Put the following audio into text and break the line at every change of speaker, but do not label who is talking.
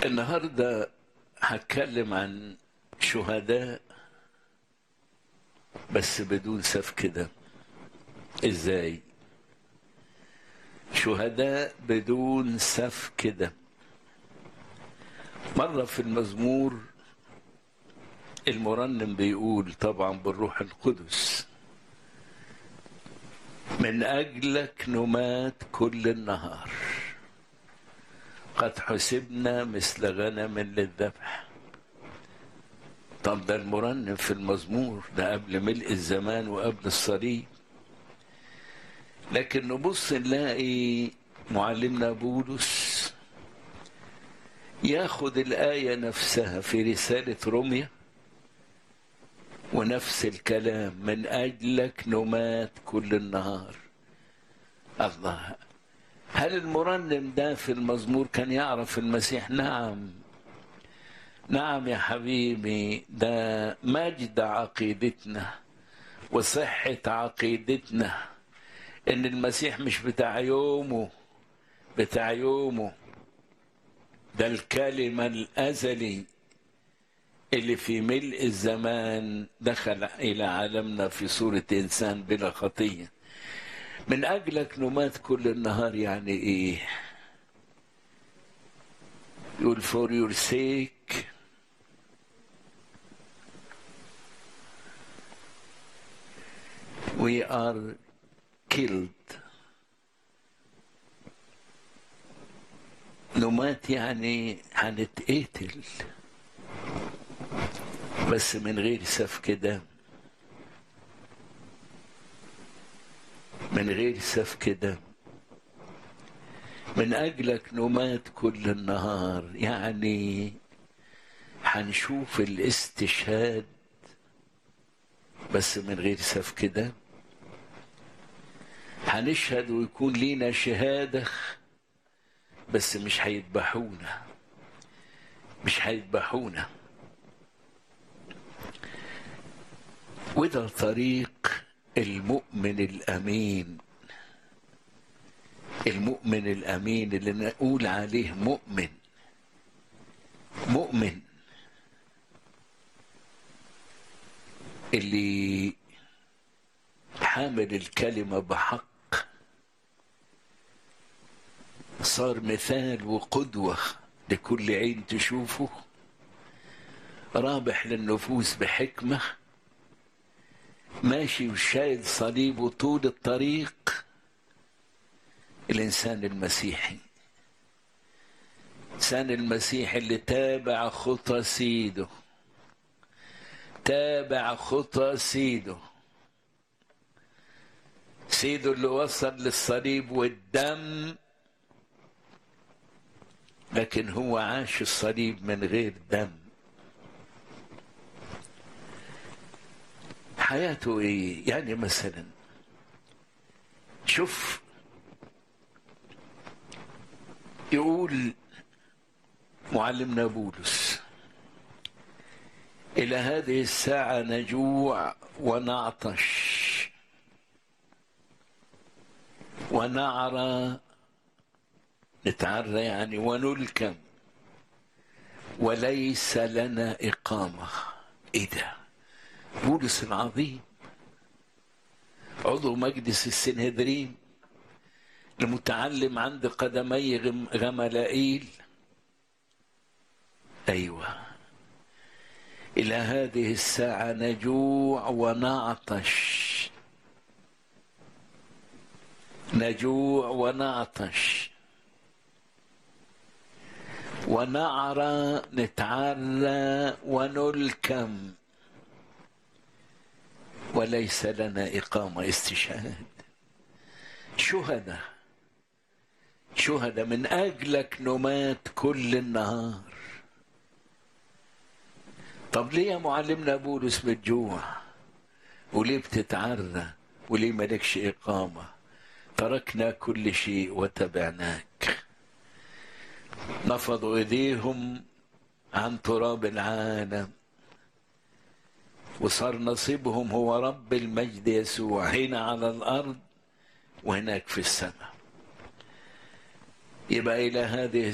النهارده هتكلم عن شهداء بس بدون سفك دم ازاي شهداء بدون سفك دم مرة في المزمور المرنم بيقول طبعا بالروح القدس من أجلك نمات كل النهار قد حسبنا مثل غنم للذبح طب ده المرنم في المزمور ده قبل ملء الزمان وقبل الصليب لكن نبص نلاقي معلمنا بولس ياخد الآية نفسها في رسالة روميا ونفس الكلام من أجلك نمات كل النهار الله هل المرنم ده في المزمور كان يعرف المسيح نعم نعم يا حبيبي ده مجد عقيدتنا وصحة عقيدتنا ان المسيح مش بتاع يومه بتاع يومه ده الكلمة الأزلي اللي في ملء الزمان دخل إلى عالمنا في صورة إنسان بلا خطية من أجلك نمات كل النهار يعني إيه يقول for your sake we are killed نمات يعني هنتقتل بس من غير سفك دم من غير سفك دم من أجلك نمات كل النهار يعني هنشوف الاستشهاد بس من غير سفك دم هنشهد ويكون لينا شهادة بس مش هيذبحونا مش هيذبحونا وده طريق المؤمن الامين المؤمن الامين اللي نقول عليه مؤمن مؤمن اللي حامل الكلمه بحق صار مثال وقدوه لكل عين تشوفه رابح للنفوس بحكمه ماشي وشايل صليبه طول الطريق الإنسان المسيحي الإنسان المسيحي اللي تابع خطى سيده تابع خطى سيده سيده اللي وصل للصليب والدم لكن هو عاش الصليب من غير دم حياته ايه يعني مثلا شوف يقول معلمنا بولس الى هذه الساعه نجوع ونعطش ونعرى نتعرى يعني ونلكم وليس لنا اقامه ايه ده بولس العظيم عضو مجلس السنهدرين المتعلم عند قدمي غملائيل ايوه الى هذه الساعه نجوع ونعطش نجوع ونعطش ونعرى نتعرى ونلكم وليس لنا إقامة استشهاد شهداء شهداء من أجلك نمات كل النهار طب ليه يا معلمنا بولس بتجوع وليه بتتعرى وليه مالكش إقامة تركنا كل شيء وتبعناك نفضوا إيديهم عن تراب العالم وصار نصيبهم هو رب المجد يسوع هنا على الارض وهناك في السماء يبقى الى هذه